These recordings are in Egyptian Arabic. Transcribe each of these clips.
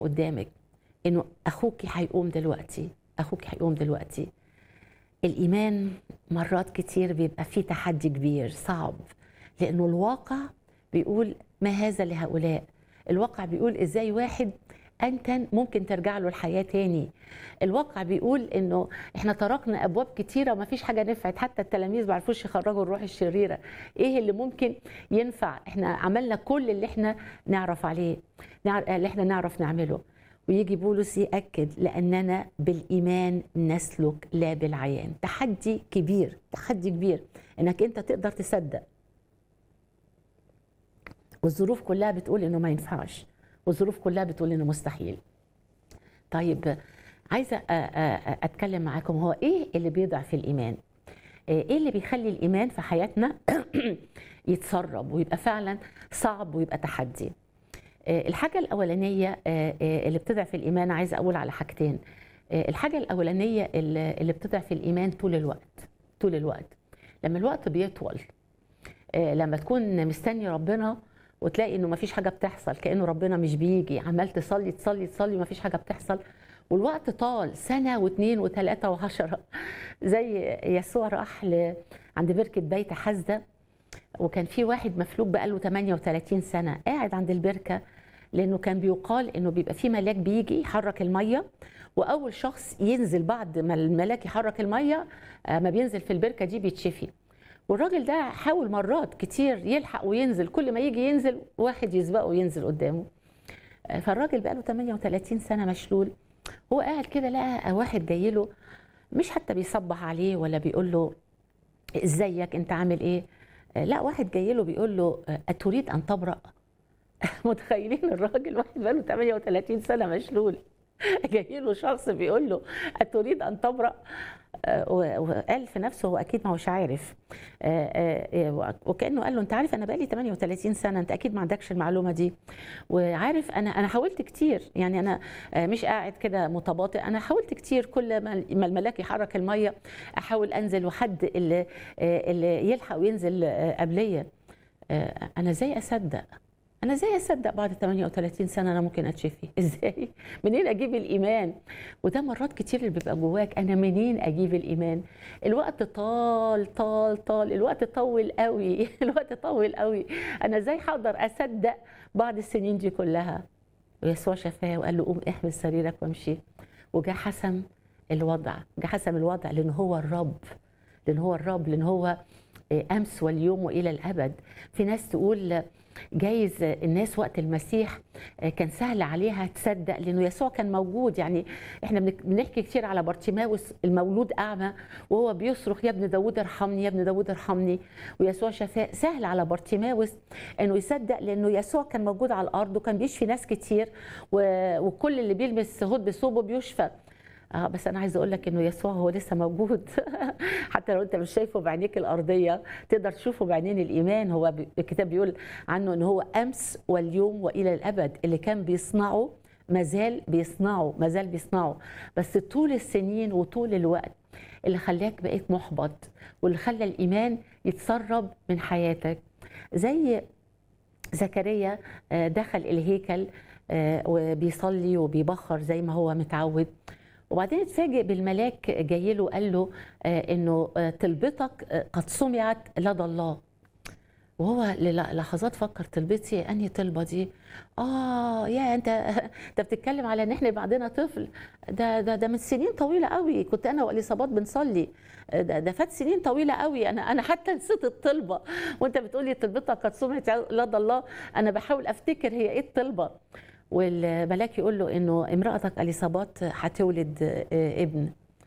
قدامك انه اخوك هيقوم دلوقتي اخوك هيقوم دلوقتي الايمان مرات كتير بيبقى فيه تحدي كبير صعب لانه الواقع بيقول ما هذا لهؤلاء الواقع بيقول ازاي واحد انتن ممكن ترجع له الحياه تاني الواقع بيقول انه احنا طرقنا ابواب كتيره وما فيش حاجه نفعت حتى التلاميذ ما عرفوش يخرجوا الروح الشريره ايه اللي ممكن ينفع احنا عملنا كل اللي احنا نعرف عليه نع- اللي احنا نعرف نعمله ويجي بولس يأكد لأننا بالإيمان نسلك لا بالعيان تحدي كبير تحدي كبير إنك أنت تقدر تصدق والظروف كلها بتقول إنه ما ينفعش والظروف كلها بتقول إنه مستحيل طيب عايزة أ- أ- أتكلم معاكم هو إيه اللي بيضعف الإيمان ايه اللي بيخلي الايمان في حياتنا يتسرب ويبقى فعلا صعب ويبقى تحدي آه، الحاجه الاولانيه آه، آه، اللي بتضعف الايمان عايزه اقول على حاجتين آه، الحاجه الاولانيه اللي اللي بتضعف الايمان طول الوقت طول الوقت لما الوقت بيطول آه، لما تكون مستني ربنا وتلاقي انه مفيش حاجه بتحصل كانه ربنا مش بيجي عمال تصلي تصلي تصلي ومفيش حاجه بتحصل والوقت طال سنه واثنين وثلاثه وعشره زي يسوع راح ل- عند بركه بيت حزده وكان في واحد مفلوج بقاله 38 سنه قاعد عند البركه لانه كان بيقال انه بيبقى في ملاك بيجي يحرك الميه واول شخص ينزل بعد ما الملاك يحرك الميه آه، ما بينزل في البركه دي بيتشفي والراجل ده حاول مرات كتير يلحق وينزل كل ما يجي ينزل واحد يسبقه وينزل قدامه آه، فالراجل بقاله 38 سنه مشلول هو قاعد كده لقى واحد جاي له مش حتى بيصبح عليه ولا بيقول له ازيك انت عامل ايه آه، لا واحد جاي له بيقول له آه، اتريد ان تبرأ متخيلين الراجل واحد بقاله 38 سنه مشلول جاي له شخص بيقول له اتريد ان تبرأ آه، و- وقال في نفسه هو اكيد ما هوش عارف آه، آه، آه، وكانه قال له انت عارف انا بقالي 38 سنه انت اكيد ما عندكش المعلومه دي وعارف انا انا حاولت كتير يعني انا آه، مش قاعد كده متباطئ انا حاولت كتير كل ما ما الملاك يحرك الميه احاول انزل وحد اللي آه، اللي يلحق وينزل آه، قبليه آه، انا ازاي اصدق انا ازاي اصدق بعد 38 سنه انا ممكن اتشفي ازاي منين اجيب الايمان وده مرات كتير اللي بيبقى جواك انا منين اجيب الايمان الوقت طال طال طال الوقت طول قوي الوقت طول قوي انا ازاي هقدر اصدق بعد السنين دي كلها ويسوع شفاه وقال له قوم احمل سريرك وامشي وجا حسم الوضع جا حسم الوضع لان هو الرب لان هو الرب لان هو امس واليوم والى الابد في ناس تقول جايز الناس وقت المسيح كان سهل عليها تصدق لانه يسوع كان موجود يعني احنا بنك- بنحكي كتير على بارتيماوس المولود اعمى وهو بيصرخ يا ابن داوود ارحمني يا ابن داوود ارحمني ويسوع شفاه سهل على بارتيماوس انه يصدق لانه يسوع كان موجود على الارض وكان بيشفي ناس كتير و- وكل اللي بيلمس هود بثوبه بيشفى اه بس انا عايزه اقول لك انه يسوع هو لسه موجود حتى لو انت مش شايفه بعينيك الارضيه تقدر تشوفه بعينين الايمان هو بي- الكتاب بيقول عنه ان هو امس واليوم والى الابد اللي كان بيصنعه مازال بيصنعه مازال بيصنعه بس طول السنين وطول الوقت اللي خلاك بقيت محبط واللي خلى الايمان يتسرب من حياتك زي زكريا آه، دخل الهيكل آه، وبيصلي وبيبخر زي ما هو متعود وبعدين اتفاجئ بالملاك جاي له قال له آه، انه آه، طلبتك آه، قد سمعت لدى الله وهو للحظات فكر طلبتي انهي طلبه دي اه يا انت انت بتتكلم على ان احنا يبقى عندنا طفل ده ده ده من سنين طويله قوي كنت انا واليصابات بنصلي ده, ده فات سنين طويله قوي انا انا حتى نسيت الطلبه وانت بتقولي طلبتك قد سمعت لدى الله انا بحاول افتكر هي ايه الطلبه والملاك يقول له انه امراتك اليصابات هتولد آه، ابن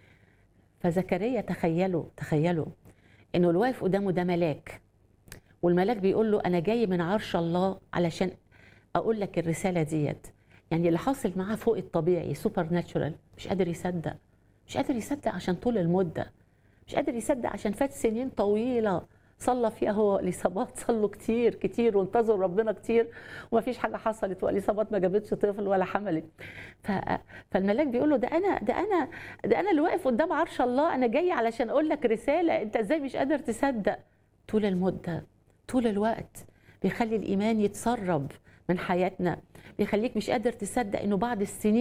فزكريا تخيلوا تخيلوا انه اللي واقف قدامه ده ملاك والملاك بيقول له انا جاي من عرش الله علشان اقول لك الرساله ديت يعني اللي حاصل معاه فوق الطبيعي سوبر ناتشورال مش قادر يصدق مش قادر يصدق عشان طول المده مش قادر يصدق عشان فات سنين طويله صلى فيها هو اليصابات صلوا كتير كتير وانتظروا ربنا كتير ومفيش حاجه حصلت واليصابات ما جابتش طفل ولا حملت ف... فالملاك بيقول له ده انا ده انا ده انا اللي واقف قدام عرش الله انا جاي علشان اقول لك رساله انت ازاي مش قادر تصدق طول المده طول الوقت بيخلي الايمان يتسرب من حياتنا بيخليك مش قادر تصدق انه بعد السنين